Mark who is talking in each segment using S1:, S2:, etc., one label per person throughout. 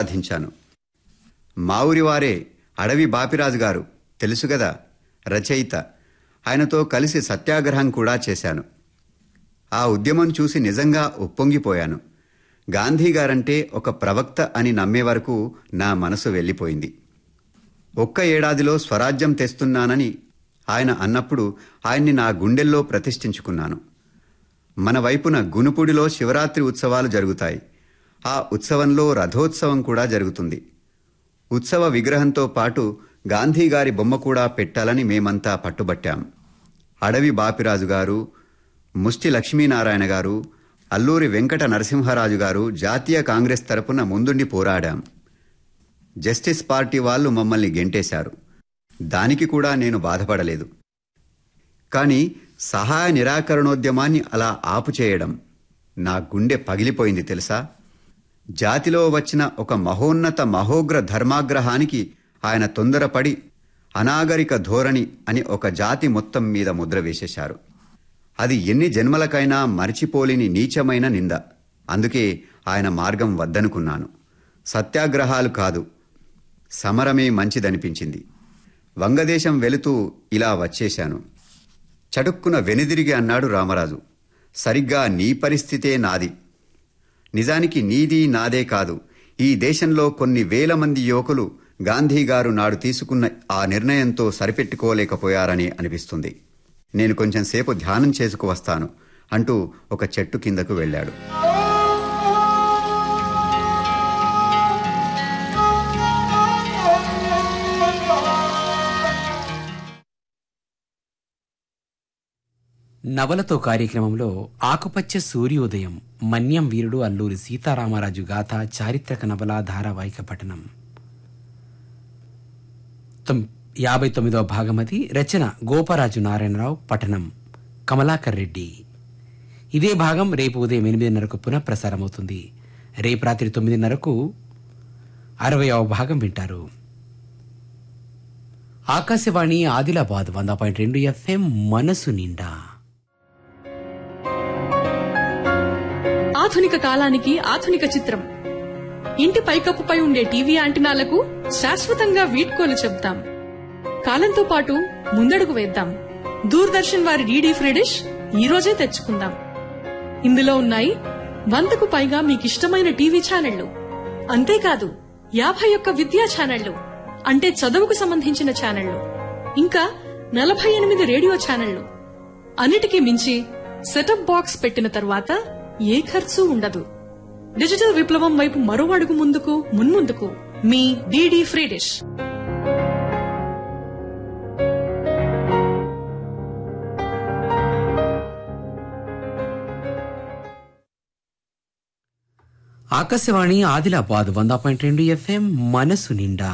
S1: సాధించాను మా ఊరివారే అడవి బాపిరాజు గారు తెలుసు గదా రచయిత ఆయనతో కలిసి సత్యాగ్రహం కూడా చేశాను ఆ ఉద్యమం చూసి నిజంగా ఉప్పొంగిపోయాను గాంధీ గారంటే ఒక ప్రవక్త అని నమ్మే వరకు నా మనసు వెళ్ళిపోయింది ఒక్క ఏడాదిలో స్వరాజ్యం తెస్తున్నానని ఆయన అన్నప్పుడు ఆయన్ని నా గుండెల్లో ప్రతిష్ఠించుకున్నాను మన వైపున గునుపుడిలో శివరాత్రి ఉత్సవాలు జరుగుతాయి ఆ ఉత్సవంలో రథోత్సవం కూడా జరుగుతుంది ఉత్సవ విగ్రహంతో పాటు గాంధీ గారి బొమ్మ కూడా పెట్టాలని మేమంతా పట్టుబట్టాం అడవి బాపిరాజు గారు ముష్టి లక్ష్మీనారాయణ గారు అల్లూరి వెంకట నరసింహరాజు గారు జాతీయ కాంగ్రెస్ తరపున ముందుండి పోరాడాం జస్టిస్ పార్టీ వాళ్ళు మమ్మల్ని గెంటేశారు దానికి కూడా నేను బాధపడలేదు కానీ సహాయ నిరాకరణోద్యమాన్ని అలా ఆపుచేయడం నా గుండె పగిలిపోయింది తెలుసా జాతిలో వచ్చిన ఒక మహోన్నత మహోగ్ర ధర్మాగ్రహానికి ఆయన తొందరపడి అనాగరిక ధోరణి అని ఒక జాతి మొత్తం మీద ముద్ర వేసేశారు అది ఎన్ని జన్మలకైనా మరిచిపోలేని నీచమైన నింద అందుకే ఆయన మార్గం వద్దనుకున్నాను సత్యాగ్రహాలు కాదు సమరమే మంచిదనిపించింది వంగదేశం వెళుతూ ఇలా వచ్చేశాను చటుక్కున వెనుదిరిగి అన్నాడు రామరాజు సరిగ్గా నీ పరిస్థితే నాది నిజానికి నీది నాదే కాదు ఈ దేశంలో కొన్ని వేల మంది యువకులు గాంధీగారు నాడు తీసుకున్న ఆ నిర్ణయంతో సరిపెట్టుకోలేకపోయారని అనిపిస్తుంది నేను కొంచెం సేపు ధ్యానం చేసుకు వస్తాను అంటూ ఒక చెట్టు కిందకు వెళ్ళాడు
S2: నవలతో కార్యక్రమంలో ఆకుపచ్చ సూర్యోదయం మన్యం వీరుడు అల్లూరి సీతారామరాజు గాథ చారిత్రక నవల ధారావాహిక పఠనం తొమ్- యాభై తొమ్మిదవ భాగమది రచన గోపరాజు నారాయణరావు పఠనం కమలాకర్ రెడ్డి ఇదే భాగం రేపు ఉదయం ఎనిమిదిన్నరకు పునః ప్రసారమవుతుంది రేపు రాత్రి తొమ్మిదిన్నరకు అరవయవ భాగం వింటారు ఆకాశవాణి ఆదిలాబాద్ వంద పాయింట్ రెండు ఎఫ్ఎం మనసు నిండా
S3: ఆధునిక కాలానికి ఆధునిక చిత్రం ఇంటి పైకప్పుపై ఉండే టీవీ యాంటినాలకు శాశ్వతంగా వీడ్కోలు చెప్తాం కాలంతో పాటు ముందడుగు వేద్దాం దూరదర్శన్ వారి డీడీ ఫ్రీ డిష్ ఈ రోజే తెచ్చుకుందాం ఇందులో ఉన్నాయి వందకు పైగా మీకిష్టమైన టీవీ ఛానళ్లు అంతేకాదు యాభై ఒక్క విద్యా ఛానళ్లు అంటే చదువుకు సంబంధించిన ఛానళ్లు ఇంకా నలభై ఎనిమిది రేడియో ఛానళ్లు అన్నిటికీ మించి సెటప్ బాక్స్ పెట్టిన తర్వాత ఏ ఖర్చు ఉండదు డిజిటల్ విప్లవం వైపు మరో అడుగు ముందుకు మున్ముందుకు మీ DD free dish
S2: Akashvani Adilabad వంద పాయింట్ రెండు ఎఫ్ఎం మనసు నిండా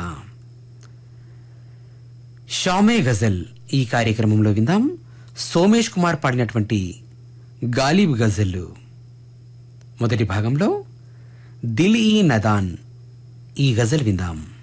S2: షామే గజల్ ఈ కార్యక్రమంలో విందాం సోమేష్ కుమార్ పాడినటువంటి గాలిబ్ గజల్ మొదటి భాగంలో దిల్ ఈ నదాన్ ఈ గజల్ విందాం